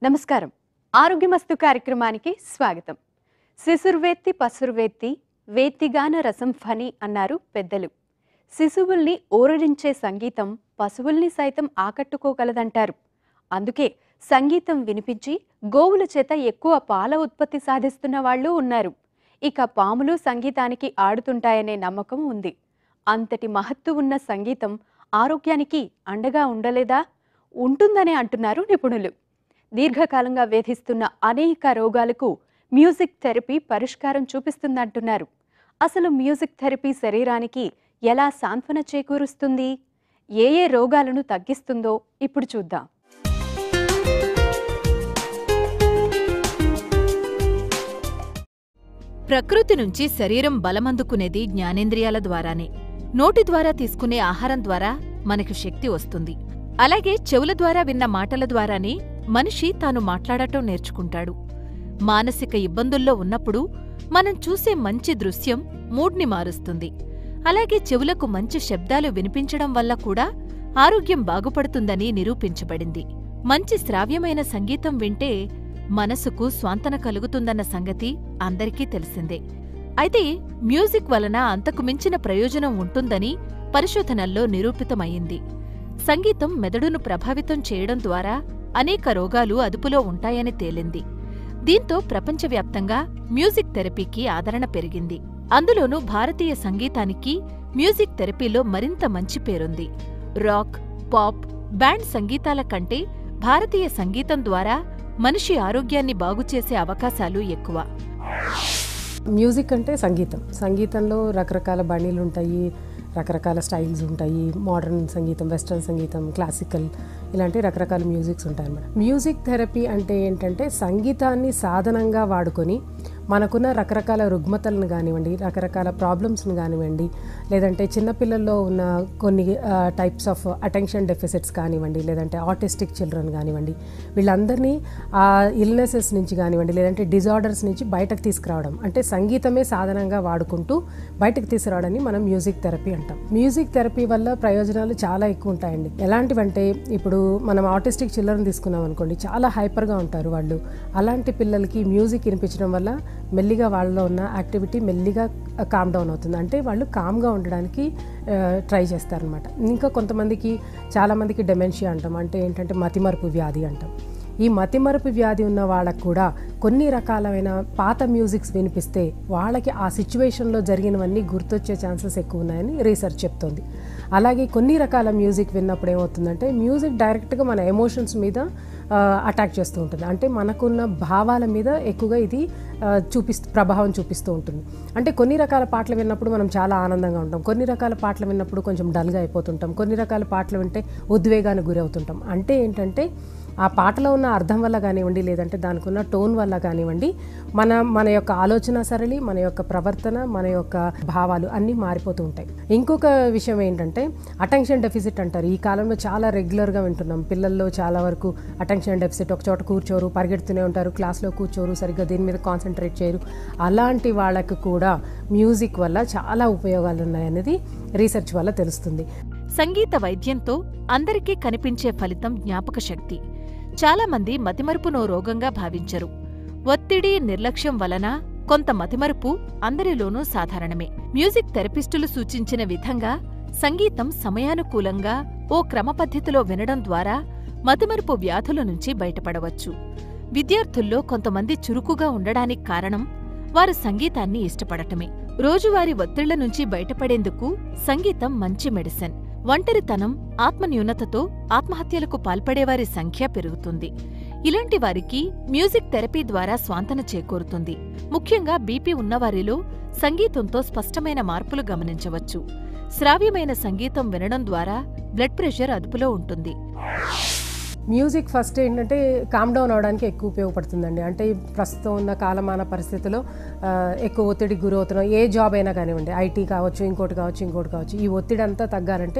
నమస్కారం ఆరోగ్యమస్తు కార్యక్రమానికి స్వాగతం శిశుర్వేత్తి పసురువేత్తి వేత్తిగాన రసం ఫని అన్నారు పెద్దలు శిశువుల్ని ఓరడించే సంగీతం పశువుల్ని సైతం ఆకట్టుకోగలదంటారు అందుకే సంగీతం వినిపించి గోవుల చేత ఎక్కువ పాల ఉత్పత్తి సాధిస్తున్న వాళ్ళు ఉన్నారు ఇక పాములు సంగీతానికి ఆడుతుంటాయనే నమ్మకం ఉంది అంతటి మహత్తు ఉన్న సంగీతం ఆరోగ్యానికి అండగా ఉండలేదా ఉంటుందనే అంటున్నారు నిపుణులు దీర్ఘకాలంగా వేధిస్తున్న అనేక రోగాలకు మ్యూజిక్ థెరపీ పరిష్కారం చూపిస్తుందంటున్నారు అసలు మ్యూజిక్ థెరపీ శరీరానికి ఎలా సాంత్వన చేకూరుస్తుంది ఏ ఏ రోగాలను తగ్గిస్తుందో ఇప్పుడు చూద్దాం ప్రకృతి నుంచి శరీరం బలమందుకునేది జ్ఞానేంద్రియాల ద్వారానే నోటి ద్వారా తీసుకునే ఆహారం ద్వారా మనకు శక్తి వస్తుంది అలాగే చెవుల ద్వారా విన్న మాటల ద్వారానే మనిషి తాను మాట్లాడటం నేర్చుకుంటాడు మానసిక ఇబ్బందుల్లో ఉన్నప్పుడు మనం చూసే మంచి దృశ్యం మూడ్ని మారుస్తుంది అలాగే చెవులకు మంచి శబ్దాలు వినిపించడం వల్ల కూడా ఆరోగ్యం బాగుపడుతుందని నిరూపించబడింది మంచి శ్రావ్యమైన సంగీతం వింటే మనసుకు స్వాంతన కలుగుతుందన్న సంగతి అందరికీ తెలిసిందే అయితే మ్యూజిక్ వలన అంతకు మించిన ప్రయోజనం ఉంటుందని పరిశోధనల్లో నిరూపితమయ్యింది సంగీతం మెదడును ప్రభావితం చేయడం ద్వారా అనేక రోగాలు అదుపులో ఉంటాయని తేలింది దీంతో ప్రపంచవ్యాప్తంగా మ్యూజిక్ థెరపీకి ఆదరణ పెరిగింది అందులోనూ భారతీయ సంగీతానికి మ్యూజిక్ థెరపీలో మరింత మంచి పేరుంది రాక్ పాప్ బ్యాండ్ సంగీతాల కంటే భారతీయ సంగీతం ద్వారా మనిషి ఆరోగ్యాన్ని బాగుచేసే అవకాశాలు ఎక్కువ మ్యూజిక్ అంటే సంగీతం సంగీతంలో రకరకాల బాణీలు ఉంటాయి రకరకాల స్టైల్స్ ఉంటాయి మోడర్న్ సంగీతం వెస్ట్రన్ సంగీతం క్లాసికల్ ఇలాంటి రకరకాల మ్యూజిక్స్ ఉంటాయి అన్నమాట మ్యూజిక్ థెరపీ అంటే ఏంటంటే సంగీతాన్ని సాధనంగా వాడుకొని మనకున్న రకరకాల రుగ్మతలను కానివ్వండి రకరకాల ప్రాబ్లమ్స్ని కానివ్వండి లేదంటే చిన్నపిల్లల్లో ఉన్న కొన్ని టైప్స్ ఆఫ్ అటెన్షన్ డెఫిసిట్స్ కానివ్వండి లేదంటే ఆటిస్టిక్ చిల్డ్రన్ కానివ్వండి వీళ్ళందరినీ ఆ ఇల్నెసెస్ నుంచి కానివ్వండి లేదంటే డిజార్డర్స్ నుంచి బయటకు తీసుకురావడం అంటే సంగీతమే సాధనంగా వాడుకుంటూ బయటకు తీసుకురావడాన్ని మనం మ్యూజిక్ థెరపీ అంటాం మ్యూజిక్ థెరపీ వల్ల ప్రయోజనాలు చాలా ఎక్కువ ఉంటాయండి ఎలాంటివంటే ఇప్పుడు మనం ఆటిస్టిక్ చిల్డ్రన్ తీసుకున్నాం అనుకోండి చాలా హైపర్గా ఉంటారు వాళ్ళు అలాంటి పిల్లలకి మ్యూజిక్ వినిపించడం వల్ల మెల్లిగా వాళ్ళలో ఉన్న యాక్టివిటీ మెల్లిగా కామ్ డౌన్ అవుతుంది అంటే వాళ్ళు కామ్గా ఉండడానికి ట్రై చేస్తారనమాట ఇంకా కొంతమందికి చాలామందికి డెమెన్షియా అంటాం అంటే ఏంటంటే మతిమరుపు వ్యాధి అంటాం ఈ మతిమరుపు వ్యాధి ఉన్న వాళ్ళకు కూడా కొన్ని రకాలైన పాత మ్యూజిక్స్ వినిపిస్తే వాళ్ళకి ఆ సిచ్యువేషన్లో జరిగినవన్నీ గుర్తొచ్చే ఛాన్సెస్ ఎక్కువ ఉన్నాయని రీసెర్చ్ చెప్తోంది అలాగే కొన్ని రకాల మ్యూజిక్ విన్నప్పుడు ఏమవుతుందంటే మ్యూజిక్ డైరెక్ట్గా మన ఎమోషన్స్ మీద అటాక్ చేస్తూ ఉంటుంది అంటే మనకున్న భావాల మీద ఎక్కువగా ఇది చూపిస్తూ ప్రభావం చూపిస్తూ ఉంటుంది అంటే కొన్ని రకాల పాటలు విన్నప్పుడు మనం చాలా ఆనందంగా ఉంటాం కొన్ని రకాల పాటలు విన్నప్పుడు కొంచెం డల్గా అయిపోతుంటాం కొన్ని రకాల పాటలు వింటే ఉద్వేగానికి గురవుతుంటాం అంటే ఏంటంటే ఆ పాటలో ఉన్న అర్థం వల్ల కానివ్వండి లేదంటే దానికి ఉన్న టోన్ వల్ల కానివ్వండి మన మన యొక్క ఆలోచన సరళి మన యొక్క ప్రవర్తన మన యొక్క భావాలు అన్నీ మారిపోతూ ఉంటాయి ఇంకొక విషయం ఏంటంటే అటెన్షన్ డెఫిసిట్ అంటారు ఈ కాలంలో చాలా రెగ్యులర్గా వింటున్నాం పిల్లల్లో చాలా వరకు అటెన్షన్ డెఫిసిట్ ఒక చోట కూర్చోరు పరిగెడుతూనే ఉంటారు క్లాస్లో కూర్చోరు సరిగ్గా దీని మీద కాన్సన్ట్రేట్ చేయరు అలాంటి వాళ్ళకు కూడా మ్యూజిక్ వల్ల చాలా ఉపయోగాలు ఉన్నాయనేది రీసెర్చ్ వల్ల తెలుస్తుంది సంగీత వైద్యంతో అందరికీ కనిపించే ఫలితం జ్ఞాపక శక్తి చాలామంది మతిమరుపునో రోగంగా భావించరు ఒత్తిడి నిర్లక్ష్యం వలన కొంత మతిమరుపు అందరిలోనూ సాధారణమే మ్యూజిక్ థెరపిస్టులు సూచించిన విధంగా సంగీతం సమయానుకూలంగా ఓ క్రమపద్ధతిలో వినడం ద్వారా మతిమరుపు వ్యాధుల నుంచి బయటపడవచ్చు విద్యార్థుల్లో కొంతమంది చురుకుగా ఉండడానికి కారణం వారు సంగీతాన్ని ఇష్టపడటమే రోజువారీ ఒత్తిళ్ల నుంచి బయటపడేందుకు సంగీతం మంచి మెడిసిన్ ఒంటరితనం ఆత్మన్యూనతతో ఆత్మహత్యలకు పాల్పడేవారి సంఖ్య పెరుగుతుంది ఇలాంటి వారికి మ్యూజిక్ థెరపీ ద్వారా స్వాంతన చేకూరుతుంది ముఖ్యంగా బీపీ ఉన్నవారిలో సంగీతంతో స్పష్టమైన మార్పులు గమనించవచ్చు శ్రావ్యమైన సంగీతం వినడం ద్వారా బ్లడ్ ప్రెషర్ అదుపులో ఉంటుంది మ్యూజిక్ ఫస్ట్ ఏంటంటే కామ్ డౌన్ అవడానికి ఎక్కువ ఉపయోగపడుతుందండి అంటే ప్రస్తుతం ఉన్న కాలమాన పరిస్థితుల్లో ఆ, ఎక్కువ ఒత్తిడికి గురవుతున్నాం ఏ జాబ్ అయినా కానివ్వండి ఐటీ కావచ్చు ఇంకోటి కావచ్చు ఇంకోటి కావచ్చు ఈ ఒత్తిడి అంతా తగ్గాలంటే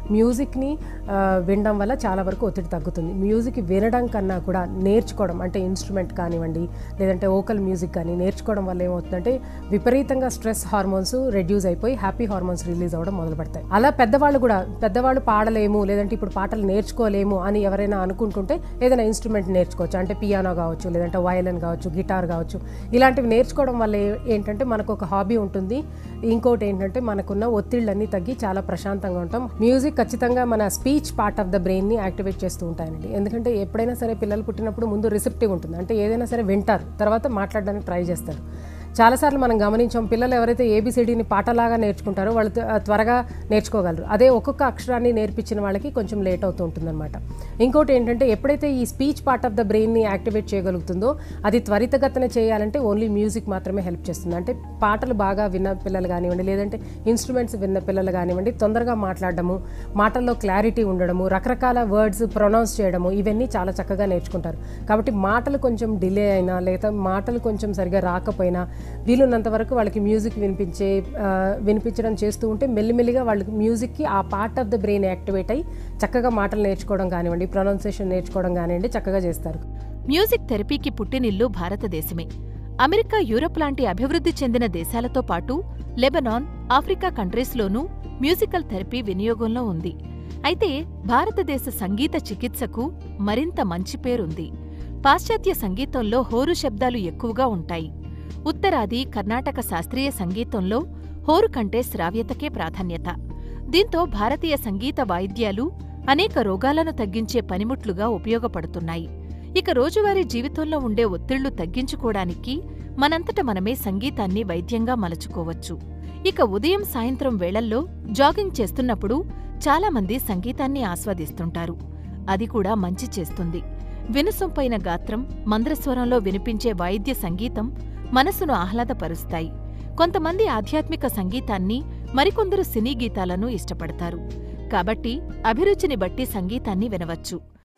మ్యూజిక్ని ఆ, వినడం వల్ల చాలా వరకు ఒత్తిడి తగ్గుతుంది మ్యూజిక్ వినడం కన్నా కూడా నేర్చుకోవడం అంటే ఇన్స్ట్రుమెంట్ కానివ్వండి లేదంటే ఓకల్ మ్యూజిక్ కానీ నేర్చుకోవడం వల్ల ఏమవుతుందంటే విపరీతంగా స్ట్రెస్ హార్మోన్స్ రెడ్యూస్ అయిపోయి హ్యాపీ హార్మోన్స్ రిలీజ్ అవ్వడం మొదలు పెడతాయి అలా పెద్దవాళ్ళు కూడా పెద్దవాళ్ళు పాడలేము లేదంటే ఇప్పుడు పాటలు నేర్చుకోలేము అని ఎవరైనా అనుకుంటుంటే ఏదైనా ఇన్స్ట్రుమెంట్ నేర్చుకోవచ్చు అంటే పియానో కావచ్చు లేదంటే వయలిన్ కావచ్చు గిటార్ కావచ్చు ఇలాంటివి నేర్చుకోవడం వల్ల ఏ- ఏంటంటే మనకు ఒక హాబీ ఉంటుంది ఇంకోటి ఏంటంటే మనకున్న ఒత్తిళ్ళన్నీ తగ్గి చాలా ప్రశాంతంగా ఉంటాం మ్యూజిక్ ఖచ్చితంగా మన స్పీచ్ పార్ట్ ఆఫ్ ద బ్రెయిన్ని యాక్టివేట్ చేస్తూ ఉంటాయండి ఎందుకంటే ఎప్పుడైనా సరే పిల్లలు పుట్టినప్పుడు ముందు రిసెప్టివ్ ఉంటుంది అంటే ఏదైనా సరే వింటారు తర్వాత మాట్లాడడానికి ట్రై చేస్తారు చాలాసార్లు మనం గమనించాం పిల్లలు ఎవరైతే ఏబిసిడిని పాటలాగా నేర్చుకుంటారో వాళ్ళు త్వ- త్వరగా నేర్చుకోగలరు అదే ఒక్కొక్క అక్షరాన్ని నేర్పించిన వాళ్ళకి కొంచెం లేట్ అవుతూ ఉంటుందన్నమాట ఇంకోటి ఏంటంటే ఎప్పుడైతే ఈ స్పీచ్ పార్ట్ ఆఫ్ ద బ్రెయిన్ని యాక్టివేట్ చేయగలుగుతుందో అది త్వరితగతిన చేయాలంటే ఓన్లీ మ్యూజిక్ మాత్రమే హెల్ప్ చేస్తుంది అంటే పాటలు బాగా విన్న పిల్లలు కానివ్వండి లేదంటే ఇన్స్ట్రుమెంట్స్ విన్న పిల్లలు కానివ్వండి తొందరగా మాట్లాడడము మాటల్లో క్లారిటీ ఉండడము రకరకాల వర్డ్స్ ప్రొనౌన్స్ చేయడము ఇవన్నీ చాలా చక్కగా నేర్చుకుంటారు కాబట్టి మాటలు కొంచెం డిలే అయినా లేదా మాటలు కొంచెం సరిగా రాకపోయినా వీలున్నంత వరకు వాళ్ళకి మ్యూజిక్ వినిపించే ఆ, వినిపించడం చేస్తూ ఉంటే మెల్లిమెల్లిగా వాళ్ళకి మ్యూజిక్కి ఆ part of the brain activate అయ్యి చక్కగా మాటలు నేర్చుకోవడం కానివ్వండి ప్రొనౌన్సియేషన్ నేర్చుకోవడం కానివ్వండి చక్కగా చేస్తారు మ్యూజిక్ థెరపీకి పుట్టినిల్లు భారతదేశమే అమెరికా యూరప్ లాంటి అభివృద్ధి చెందిన దేశాలతో పాటు లెబనాన్ ఆఫ్రికా కంట్రీస్లోనూ మ్యూజికల్ థెరపీ వినియోగంలో ఉంది అయితే భారతదేశ సంగీత చికిత్సకు మరింత మంచి పేరుంది పాశ్చాత్య సంగీతంలో హోరు శబ్దాలు ఎక్కువగా ఉంటాయి ఉత్తరాది కర్ణాటక శాస్త్రీయ సంగీతంలో హోరు కంటే శ్రావ్యతకే ప్రాధాన్యత దీంతో భారతీయ సంగీత వాయిద్యాలు అనేక రోగాలను తగ్గించే పనిముట్లుగా ఉపయోగపడుతున్నాయి ఇక రోజువారీ జీవితంలో ఉండే ఒత్తిళ్లు తగ్గించుకోవడానికి మనంతట మనమే సంగీతాన్ని వైద్యంగా మలచుకోవచ్చు ఇక ఉదయం సాయంత్రం వేళల్లో జాగింగ్ చేస్తున్నప్పుడు చాలామంది సంగీతాన్ని ఆస్వాదిస్తుంటారు అది కూడా మంచి చేస్తుంది వినసొంపైన గాత్రం మంద్రస్వరంలో వినిపించే వాయిద్య సంగీతం మనసును ఆహ్లాదపరుస్తాయి కొంతమంది ఆధ్యాత్మిక సంగీతాన్ని మరికొందరు సినీ గీతాలను ఇష్టపడతారు కాబట్టి అభిరుచిని బట్టి సంగీతాన్ని వినవచ్చు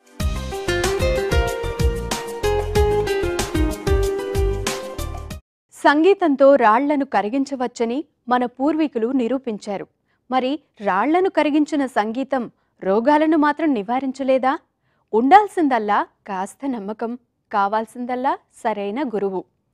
సంగీతంతో రాళ్లను కరిగించవచ్చని మన పూర్వీకులు నిరూపించారు మరి రాళ్లను కరిగించిన సంగీతం రోగాలను మాత్రం నివారించలేదా ఉండాల్సిందల్లా కాస్త నమ్మకం కావాల్సిందల్లా సరైన గురువు